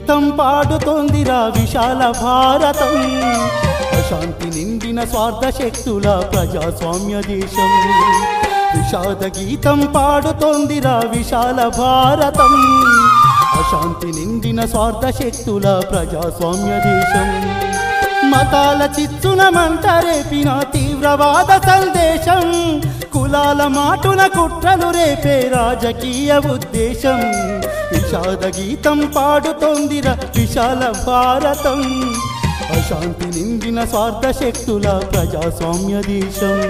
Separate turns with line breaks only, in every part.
గీతం పాడుతోందిరా విశాల భారతం అశాంతి నిండిన స్వార్థ శక్తుల ప్రజాస్వామ్య దేశం విషాద గీతం పాడుతోందిరా విశాల భారతం అశాంతి నిండిన స్వార్థ శక్తుల ప్రజాస్వామ్య దేశం మతాల చిచ్చున మంట రేపిన తీవ్రవాద సందేశం కులాల మాటున కుట్రలు రేపే రాజకీయ ఉద్దేశం విషాద గీతం పాడుతోందిర విశాల భారతం అశాంతి నిండిన స్వార్థ శక్తుల ప్రజాస్వామ్య దేశం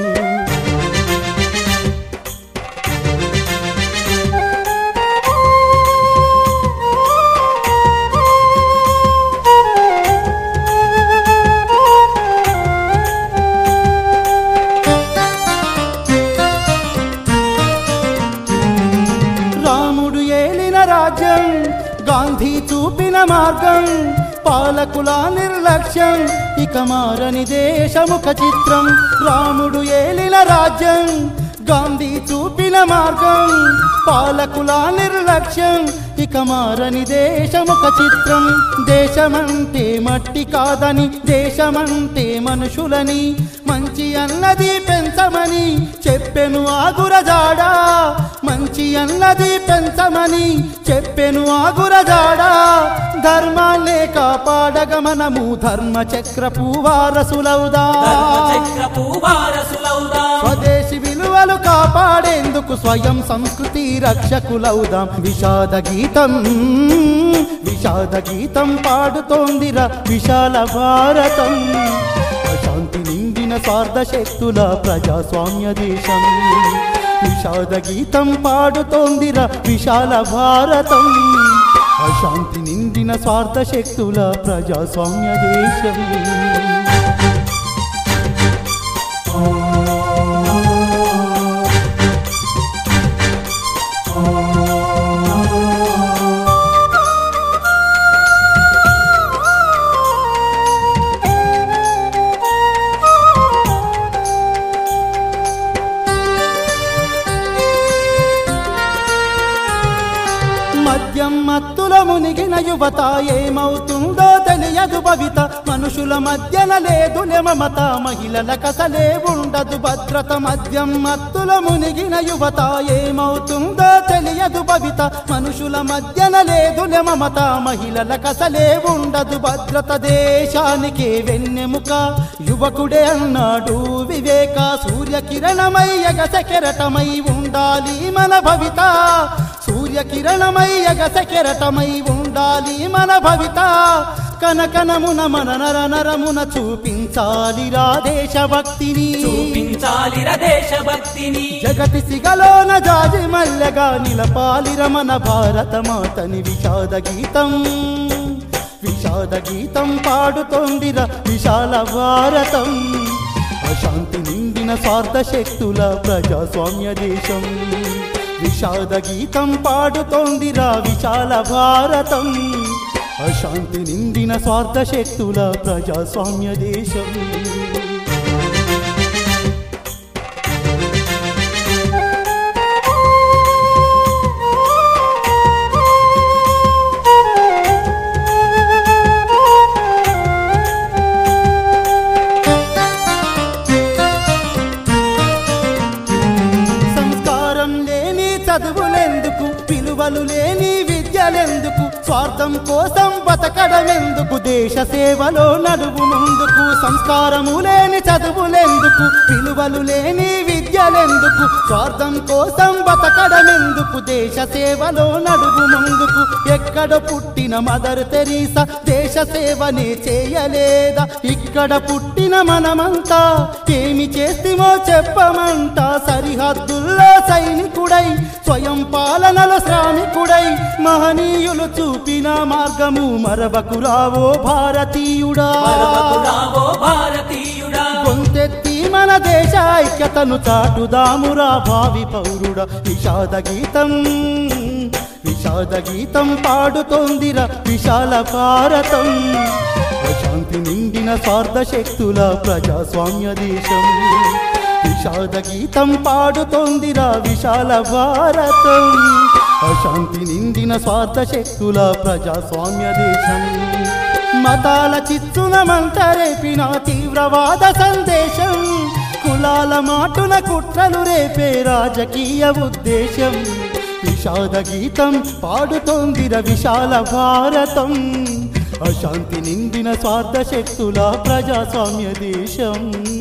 రాముడు ఏలిన రాజ్యం గాంధీ చూపిన మార్గం పాలకుల నిర్లక్ష్యం ఇక మారని దేశముఖ చిత్రం రాముడు ఏలిన రాజ్యం గాంధీ చూపిన మార్గం పాలకుల నిర్లక్ష్యం ఇక మారని దేశముఖ చిత్రం దేశమంటే మట్టి కాదని దేశమంటే మనుషులని మంచి అన్నది పెంచమని చెప్పెను ఆగురజాడా మంచి అన్నది పెంచమని చెప్పెను ఆగురజాడా ధర్మాన్నే కాపాడగ మనము ధర్మ చక్రపు వారసులవుదా
ధర్మచక్రపు వారసులవుదా
స్వదేశీ విలువలు కాపాడేందుకు స్వయం సంస్కృతి రక్షకులవుదాం విషాద గీతం విషాద గీతం పాడుతోందిర విశాల భారతం అశాంతి నిండిన స్వార్థ శక్తుల ప్రజాస్వామ్య దేశం విషాద గీతం పాడుతోందిర విశాల భారతం అశాంతి నిండిన స్వార్థ శక్తుల ప్రజాస్వామ్య దేశం మద్యం మత్తుల మునిగిన యువత ఏమవుతుందో తెలియదు భవిత మనుషుల మధ్యన లేదు మమత మహిళల కసలే ఉండదు భద్రత మద్యం మత్తుల మునిగిన యువత ఏమవుతుందో తెలియదు భవిత మనుషుల మధ్యన లేదు మమత మహిళల కసలే ఉండదు భద్రత దేశానికి వెన్నెముక యువకుడే అన్నాడు వివేక సూర్యకిరణమై ఎగస కెరటమై ఉండాలి మన భవిత సూర్యకిరణమై ఎగస కెరటమై ఉండాలి మన భవిత కనకనమున మన నర నరమున చూపించాలిరా దేశభక్తిని
చూపించాలిర దేశభక్తిని
జగతి సిగలోన జాజి మల్లెగా నిలపాలిర మన భారత మాతని విషాద గీతం విషాద గీతం పాడుతోందిర విశాల భారతం అశాంతి నిండిన స్వార్థ శక్తుల ప్రజాస్వామ్య దేశం విషాద గీతం పాడుతోందిరా విశాల భారతం అశాంతి నిండిన స్వార్థ శక్తుల ప్రజాస్వామ్య దేశం సంస్కారం లేని చదువులెందుకు విలువలు లేని విద్యలెందుకు స్వార్థం కోసం బతకడమెందుకు దేశ సేవలో నడువు ముందుకు సంస్కారము లేని చదువులెందుకు విలువలు లేని విద్యలెందుకు స్వార్థం కోసం బతకడమెందుకు దేశ సేవలో నడువు ముందుకు ఎక్కడ పుట్టిన మదర్ తెరీసా దేశ సేవనే చేయలేదా ఇక్కడ పుట్టిన మనమంతా ఏమి చేస్తామో చెప్పమంట సరిహద్దుల్లో సైనికుడై స్వయం పాలనలో శ్రామికుడై మహనీయులు చూపిన మార్గము మరవకురావో భారతీయుడా
మరవకురావో భారతీయుడా
గొంతెత్తి మన దేశ ఐక్యతను చాటుదామురా భావి పౌరుడ విషాద గీతం విషాద గీతం పాడుతోందిర విశాల భారతం ప్రశాంతి నిండిన స్వార్థ శక్తుల ప్రజాస్వామ్య దేశం విషాద గీతం పాడుతోందిరా విశాల భారతం అశాంతి నిండిన స్వార్థ శక్తుల ప్రజాస్వామ్య దేశం మతాల చిచ్చున మంటరేపిన తీవ్రవాద సందేశం కులాల మాటున కుట్రలు రేపే రాజకీయ ఉద్దేశం విషాద గీతం పాడుతోందిర విశాల భారతం అశాంతి నిండిన స్వార్థ శక్తుల ప్రజాస్వామ్య దేశం